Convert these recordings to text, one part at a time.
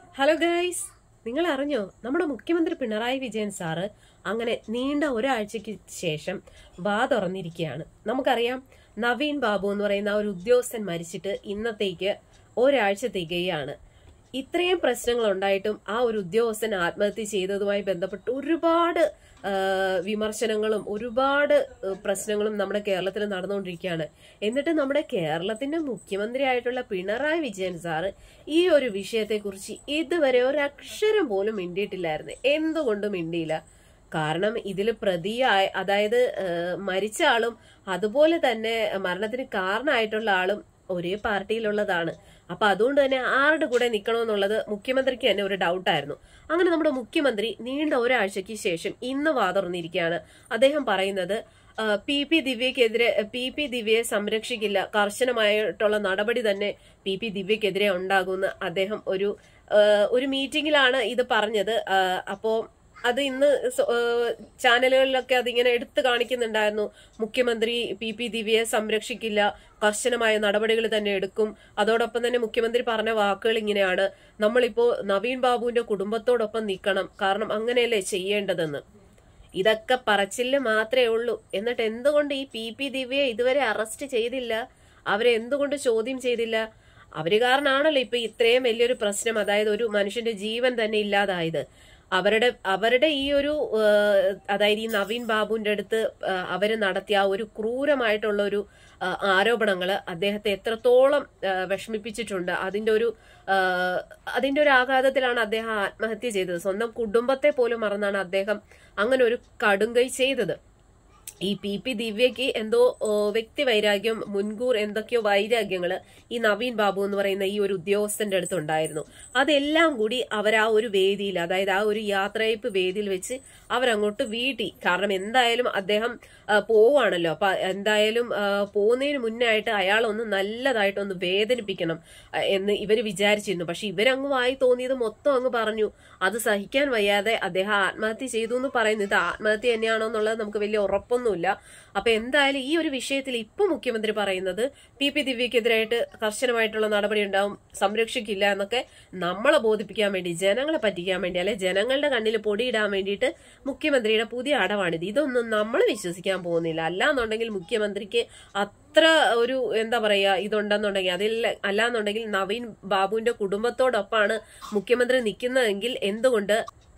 hello guys നിങ്ങൾ അറിഞ്ഞോ നമ്മുടെ മുഖ്യമന്ത്രി പിണറായി വിജയൻ സാറ് അങ്ങനെ നീണ്ട ഒരാഴ്ചയ്ക്ക് ശേഷം വാ തുറന്നിരിക്കുകയാണ് നമുക്കറിയാം നവീൻ ബാബു എന്ന് പറയുന്ന ആ ഒരു ഉദ്യോഗസ്ഥൻ മരിച്ചിട്ട് ഇന്നത്തേക്ക് ഒരാഴ്ച തികയാണ് ഇത്രയും പ്രശ്നങ്ങൾ ഉണ്ടായിട്ടും ആ ഒരു ഉദ്യോഗസ്ഥൻ ആത്മഹത്യ ചെയ്തതുമായി ബന്ധപ്പെട്ട് ഒരുപാട് ആ, വിമർശനങ്ങളും ഒരുപാട് ആ, പ്രശ്നങ്ങളും നമ്മുടെ കേരളത്തിൽ നടന്നുകൊണ്ടിരിക്കുകയാണ് എന്നിട്ട് നമ്മുടെ കേരളത്തിന്റെ മുഖ്യമന്ത്രി ആയിട്ടുള്ള പിണറായി വിജയൻ സാറ് ഈ ഒരു വിഷയത്തെക്കുറിച്ച് ഇതുവരെ ഒരു അക്ഷരം പോലും മിണ്ടിയിട്ടില്ലായിരുന്നു എന്തുകൊണ്ട് മിണ്ടിയില്ല കാരണം ഇതിൽ പ്രതിയായ അതായത് ആ, മരിച്ച ആളും അതുപോലെ തന്നെ മരണത്തിന് കാരണമായിട്ടുള്ള ആളും ഒരേ പാർട്ടിയിലുള്ളതാണ് അപ്പൊ അതുകൊണ്ട് തന്നെ ആരുടെ കൂടെ നിൽക്കണമെന്നുള്ളത് മുഖ്യമന്ത്രിക്ക് തന്നെ ഒരു ഡൗട്ടായിരുന്നു അങ്ങനെ നമ്മുടെ മുഖ്യമന്ത്രി നീണ്ട ഒരാഴ്ചയ്ക്ക് ശേഷം ഇന്ന് വാതുറന്നിരിക്കുകയാണ് അദ്ദേഹം പറയുന്നത് ആ, പി പി ദിവ്യക്കെതിരെ പി പി ദിവ്യയെ സംരക്ഷിക്കില്ല കർശനമായിട്ടുള്ള നടപടി തന്നെ പി പി ദിവ്യക്കെതിരെ ഉണ്ടാകുമെന്ന് അദ്ദേഹം ഒരു ആ, ഒരു മീറ്റിംഗിലാണ് ഇത് പറഞ്ഞത് ആ, അപ്പോ അത് ഇന്ന് സ- ഏഹ് ചാനലുകളിലൊക്കെ അതിങ്ങനെ എടുത്തു കാണിക്കുന്നുണ്ടായിരുന്നു മുഖ്യമന്ത്രി പി പി ദിവ്യയെ സംരക്ഷിക്കില്ല കർശനമായ നടപടികൾ തന്നെ എടുക്കും അതോടൊപ്പം തന്നെ മുഖ്യമന്ത്രി പറഞ്ഞ വാക്കുകൾ ഇങ്ങനെയാണ് നമ്മളിപ്പോ നവീൻ ബാബുവിന്റെ കുടുംബത്തോടൊപ്പം നിൽക്കണം കാരണം അങ്ങനെയല്ലേ ചെയ്യേണ്ടതെന്ന് ഇതൊക്കെ പറച്ചില് മാത്രമേ ഉള്ളൂ എന്നിട്ട് എന്തുകൊണ്ട് ഈ പി പി ദിവ്യയെ ഇതുവരെ അറസ്റ്റ് ചെയ്തില്ല അവരെ എന്തുകൊണ്ട് ചോദ്യം ചെയ്തില്ല അവര് കാരണമാണല്ലോ ഇപ്പൊ ഇത്രയും വലിയൊരു പ്രശ്നം അതായത് ഒരു മനുഷ്യന്റെ ജീവൻ തന്നെ ഇല്ലാതായത് അവരുടെ അവരുടെ ഈ ഒരു ഏഹ്, അതായത് ഈ നവീൻ ബാബുവിന്റെ അടുത്ത് ഏഹ്, അവര് നടത്തിയ ആ ഒരു ക്രൂരമായിട്ടുള്ള ഒരു ഏഹ്, ആരോപണങ്ങള് അദ്ദേഹത്തെ എത്രത്തോളം ഏഹ്, വിഷമിപ്പിച്ചിട്ടുണ്ട് അതിന്റെ ഒരു ഏഹ്, അതിന്റെ ഒരു ആഘാതത്തിലാണ് അദ്ദേഹം ആത്മഹത്യ ചെയ്തത് സ്വന്തം കുടുംബത്തെ പോലും മറന്നാണ് അദ്ദേഹം അങ്ങനെ ഒരു കടുങ്കൈ ചെയ്തത് ഈ പി പി ദിവ്യക്ക് എന്തോ ഓ, വ്യക്തി വൈരാഗ്യം മുൻകൂർ എന്തൊക്കെയോ വൈരാഗ്യങ്ങള് ഈ നവീൻ ബാബു എന്ന് പറയുന്ന ഈ ഒരു ഉദ്യോഗസ്ഥന്റെ അടുത്ത് ഉണ്ടായിരുന്നു അതെല്ലാം കൂടി അവർ ആ ഒരു വേദിയിൽ അതായത് ആ ഒരു യാത്രയപ്പ് വേദിയിൽ വെച്ച് അവരങ്ങോട്ട് വീട്ടി കാരണം എന്തായാലും അദ്ദേഹം ആ, പോവാണല്ലോ അപ്പൊ എന്തായാലും ആ, പോകുന്നതിന് മുന്നായിട്ട് അയാളൊന്ന് നല്ലതായിട്ടൊന്ന് വേദനിപ്പിക്കണം ആ, എന്ന് ഇവര് വിചാരിച്ചിരുന്നു പക്ഷെ ഇവരങ്ങ് വായി തോന്നിയത് മൊത്തം അങ്ങ് പറഞ്ഞു അത് സഹിക്കാൻ വയ്യാതെ അദ്ദേഹം ആത്മഹത്യ ചെയ്തു എന്ന് പറയുന്നത് ഇത് ആത്മഹത്യ തന്നെയാണോ എന്നുള്ളത് നമുക്ക് വലിയ ഉറപ്പൊന്നുമില്ല അപ്പൊ എന്തായാലും ഈ ഒരു വിഷയത്തിൽ ഇപ്പൊ മുഖ്യമന്ത്രി പറയുന്നത് പി പി ദിവ്യക്കെതിരായിട്ട് കർശനമായിട്ടുള്ള നടപടി ഉണ്ടാവും സംരക്ഷിക്കില്ല എന്നൊക്കെ നമ്മളെ ബോധിപ്പിക്കാൻ വേണ്ടി ജനങ്ങളെ പറ്റിക്കാൻ വേണ്ടി അല്ലെ ജനങ്ങളുടെ കണ്ണിൽ പൊടിയിടാൻ വേണ്ടിയിട്ട് മുഖ്യമന്ത്രിയുടെ പുതിയ അടവാണിത് ഇതൊന്നും നമ്മൾ വിശ്വസിക്കാൻ പോകുന്നില്ല അല്ലാന്നുണ്ടെങ്കിൽ മുഖ്യമന്ത്രിക്ക് അത്ര ഒരു എന്താ പറയാ ഇതുണ്ടെന്നുണ്ടെങ്കിൽ അതിൽ അല്ലാന്നുണ്ടെങ്കിൽ നവീൻ ബാബുവിന്റെ കുടുംബത്തോടൊപ്പമാണ് മുഖ്യമന്ത്രി നിൽക്കുന്നതെങ്കിൽ എന്തുകൊണ്ട്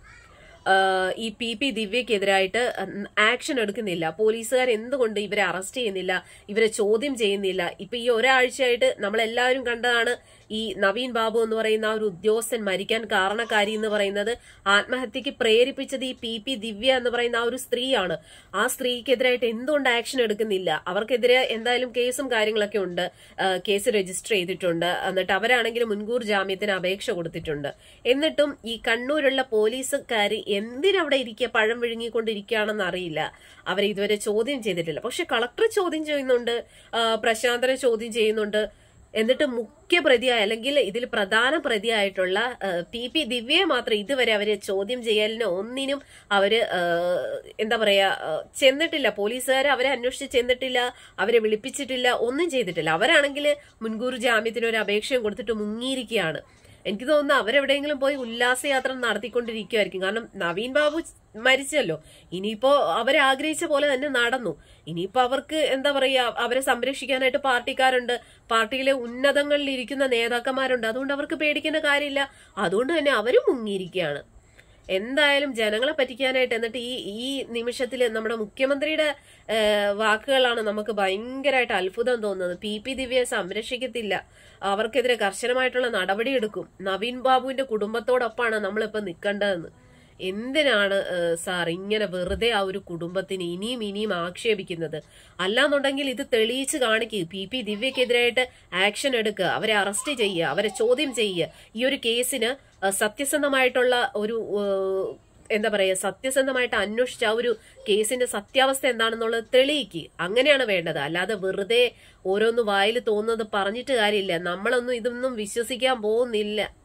ആഹ് ഈ പി പി ദിവ്യക്കെതിരായിട്ട് ആക്ഷൻ എടുക്കുന്നില്ല പോലീസുകാർ എന്തുകൊണ്ട് ഇവരെ അറസ്റ്റ് ചെയ്യുന്നില്ല ഇവരെ ചോദ്യം ചെയ്യുന്നില്ല ഇപ്പൊ ഈ ഒരാഴ്ചയായിട്ട് നമ്മളെല്ലാവരും കണ്ടതാണ് ഈ നവീൻ ബാബു എന്ന് പറയുന്ന ആ ഒരു ഉദ്യോഗസ്ഥൻ മരിക്കാൻ കാരണക്കാരി എന്ന് പറയുന്നത് ആത്മഹത്യക്ക് പ്രേരിപ്പിച്ചത് ഈ പി പി ദിവ്യ എന്ന് പറയുന്ന ആ ഒരു സ്ത്രീയാണ് ആ സ്ത്രീക്കെതിരായിട്ട് എന്തുകൊണ്ട് ആക്ഷൻ എടുക്കുന്നില്ല അവർക്കെതിരെ എന്തായാലും കേസും കാര്യങ്ങളൊക്കെ ഉണ്ട് ആഹ് കേസ് രജിസ്റ്റർ ചെയ്തിട്ടുണ്ട് എന്നിട്ട് അവരാണെങ്കിൽ മുൻകൂർ ജാമ്യത്തിന് അപേക്ഷ കൊടുത്തിട്ടുണ്ട് എന്നിട്ടും ഈ കണ്ണൂരുള്ള പോലീസുകാർ എന്തിനവിടെ ഇരിക്കുക പഴം വിഴുങ്ങിക്കൊണ്ടിരിക്കുകയാണെന്ന് അറിയില്ല അവരെ ഇതുവരെ ചോദ്യം ചെയ്തിട്ടില്ല പക്ഷെ കളക്ടർ ചോദ്യം ചെയ്യുന്നുണ്ട് ആഹ് പ്രശാന്തനെ ചോദ്യം ചെയ്യുന്നുണ്ട് എന്നിട്ട് മുഖ്യ പ്രതിയായ അല്ലെങ്കിൽ ഇതിൽ പ്രധാന പ്രതിയായിട്ടുള്ള ആഹ്, പി പി ദിവ്യയെ മാത്രം ഇതുവരെ അവര് ചോദ്യം ചെയ്യലിനോ ഒന്നിനും അവര് ആഹ്, എന്താ പറയാ ആഹ്, ചെന്നിട്ടില്ല പോലീസുകാർ അവരെ അന്വേഷിച്ച് ചെന്നിട്ടില്ല അവരെ വിളിപ്പിച്ചിട്ടില്ല ഒന്നും ചെയ്തിട്ടില്ല അവരാണെങ്കിൽ മുൻകൂർ ജാമ്യത്തിന് ഒരു അപേക്ഷയും കൊടുത്തിട്ട് മുങ്ങിയിരിക്കുകയാണ് എനിക്ക് തോന്നുന്നു അവരെവിടെയെങ്കിലും പോയി ഉല്ലാസയാത്ര നടത്തിക്കൊണ്ടിരിക്കുമായിരിക്കും കാരണം നവീൻ ബാബു മരിച്ചല്ലോ ഇനിയിപ്പോ അവരെ ആഗ്രഹിച്ച പോലെ തന്നെ നടന്നു ഇനിയിപ്പോ അവർക്ക് എന്താ പറയാ അവരെ സംരക്ഷിക്കാനായിട്ട് പാർട്ടിക്കാരുണ്ട് പാർട്ടിയിലെ ഉന്നതങ്ങളിൽ ഇരിക്കുന്ന നേതാക്കന്മാരുണ്ട് അതുകൊണ്ട് അവർക്ക് പേടിക്കേണ്ട കാര്യമില്ല അതുകൊണ്ട് തന്നെ അവരും മുങ്ങിയിരിക്കുകയാണ് എന്തായാലും ജനങ്ങളെ പറ്റിക്കാനായിട്ട് എന്നിട്ട് ഈ ഈ നിമിഷത്തിൽ നമ്മുടെ മുഖ്യമന്ത്രിയുടെ ഏഹ്, വാക്കുകളാണ് നമുക്ക് ഭയങ്കരമായിട്ട് അത്ഭുതം തോന്നുന്നത് പി പി ദിവ്യയെ സംരക്ഷിക്കത്തില്ല അവർക്കെതിരെ കർശനമായിട്ടുള്ള നടപടിയെടുക്കും നവീൻ ബാബുവിന്റെ കുടുംബത്തോടൊപ്പമാണ് നമ്മളിപ്പോ നിൽക്കേണ്ടതെന്ന് എന്തിനാണ് ഏഹ്, സാർ ഇങ്ങനെ വെറുതെ ആ ഒരു കുടുംബത്തിന് ഇനിയും ഇനിയും ആക്ഷേപിക്കുന്നത് അല്ലാന്നുണ്ടെങ്കിൽ ഇത് തെളിയിച്ച് കാണിക്കുക പി പി ദിവ്യക്കെതിരായിട്ട് ആക്ഷൻ എടുക്കുക അവരെ അറസ്റ്റ് ചെയ്യുക അവരെ ചോദ്യം ചെയ്യുക ഈ ഒരു കേസിന് ഏഹ്, സത്യസന്ധമായിട്ടുള്ള ഒരു ഏഹ്, എന്താ പറയാ സത്യസന്ധമായിട്ട് അന്വേഷിച്ച ആ ഒരു കേസിന്റെ സത്യാവസ്ഥ എന്താണെന്നുള്ളത് തെളിയിക്കുക അങ്ങനെയാണ് വേണ്ടത് അല്ലാതെ വെറുതെ ഓരോന്ന് വായിൽ തോന്നുന്നത് പറഞ്ഞിട്ട് കാര്യമില്ല നമ്മളൊന്നും ഇതൊന്നും വിശ്വസിക്കാൻ പോകുന്നില്ല